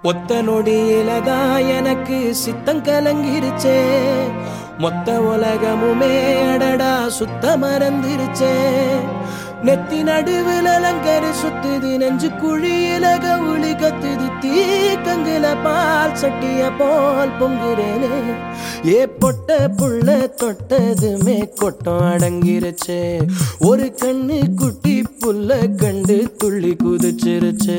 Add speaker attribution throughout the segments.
Speaker 1: ஒத்த நொடியிலதான் எனக்கு சித்தம் கலங்கிருச்சே மொத்த உலகமுமே அடடா சுத்த மறந்துருச்சே நெத்தி நடுவில் அலங்கரி சுத்துது நெஞ்சு குழியில கவுளி கத்துது தீக்கங்குல பால் சட்டிய போல் பொங்குறேனே ஏ பொட்ட புள்ள தொட்டதுமே கொட்டம் அடங்கிருச்சே ஒரு கண்ணு குட்டி புல்ல கண்டு துள்ளி குதிச்சிருச்சே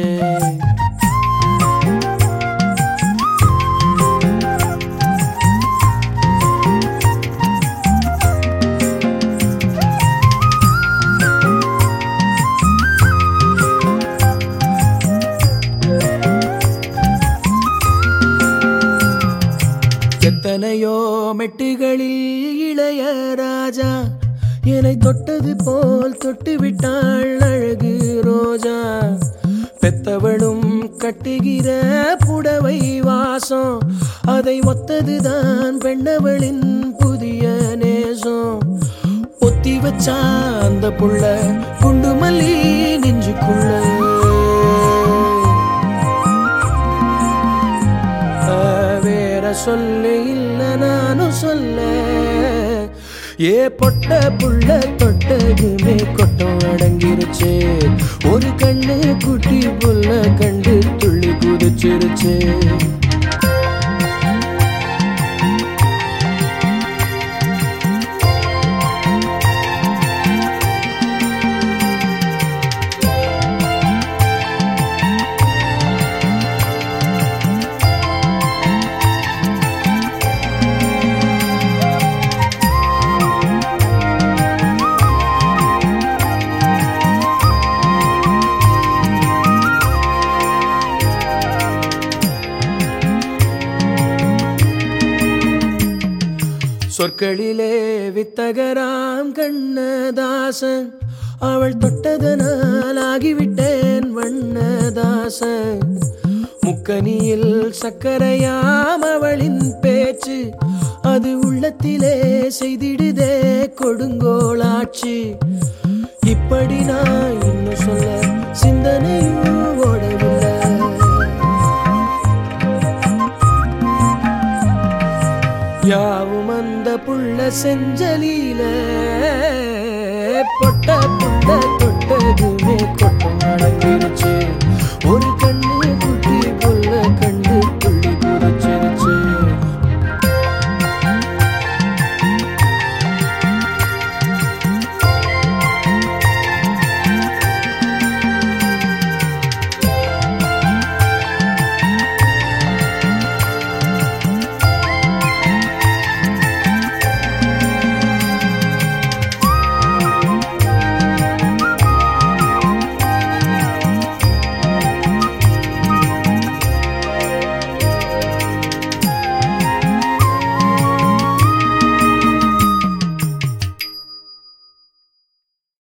Speaker 1: எத்தனையோ மெட்டுகளில் இளைய ராஜா என்னை தொட்டது போல் தொட்டு விட்டாள் அழகு ரோஜா பெத்தவளும் கட்டுகிற புடவை வாசம் அதை ஒத்ததுதான் பெண்ணவளின் புதிய நேசம் பொத்தி வச்சா அந்த புள்ள குண்டு மல்லி நெஞ்சுக்குள்ள ஆ, வேற சொல்ல இல்ல நானும் சொல்ல ஏ பொட்ட புள்ள தொட்டதுமே கொட்டம் அடங்கிருச்சு ஒரு கண்ணு குட்டி புள்ள கண்டு துள்ளி குதிச்சிருச்சு சொற்களிலே வித்தகராம் கண்ணதாசன் அவள் தொட்டதனால் ஆகிவிட்டேன் வண்ணதாசன் முக்கனியில் சக்கரையாம் அவளின் பேச்சு அது உள்ளத்திலே செய்திடுதே கொடுங்கோளாச்சு இப்படி நான் இன்னும் சொல்ல சிந்தனையும் ஓடவில்லை யாவும் அந்த புள்ள செஞ்சலி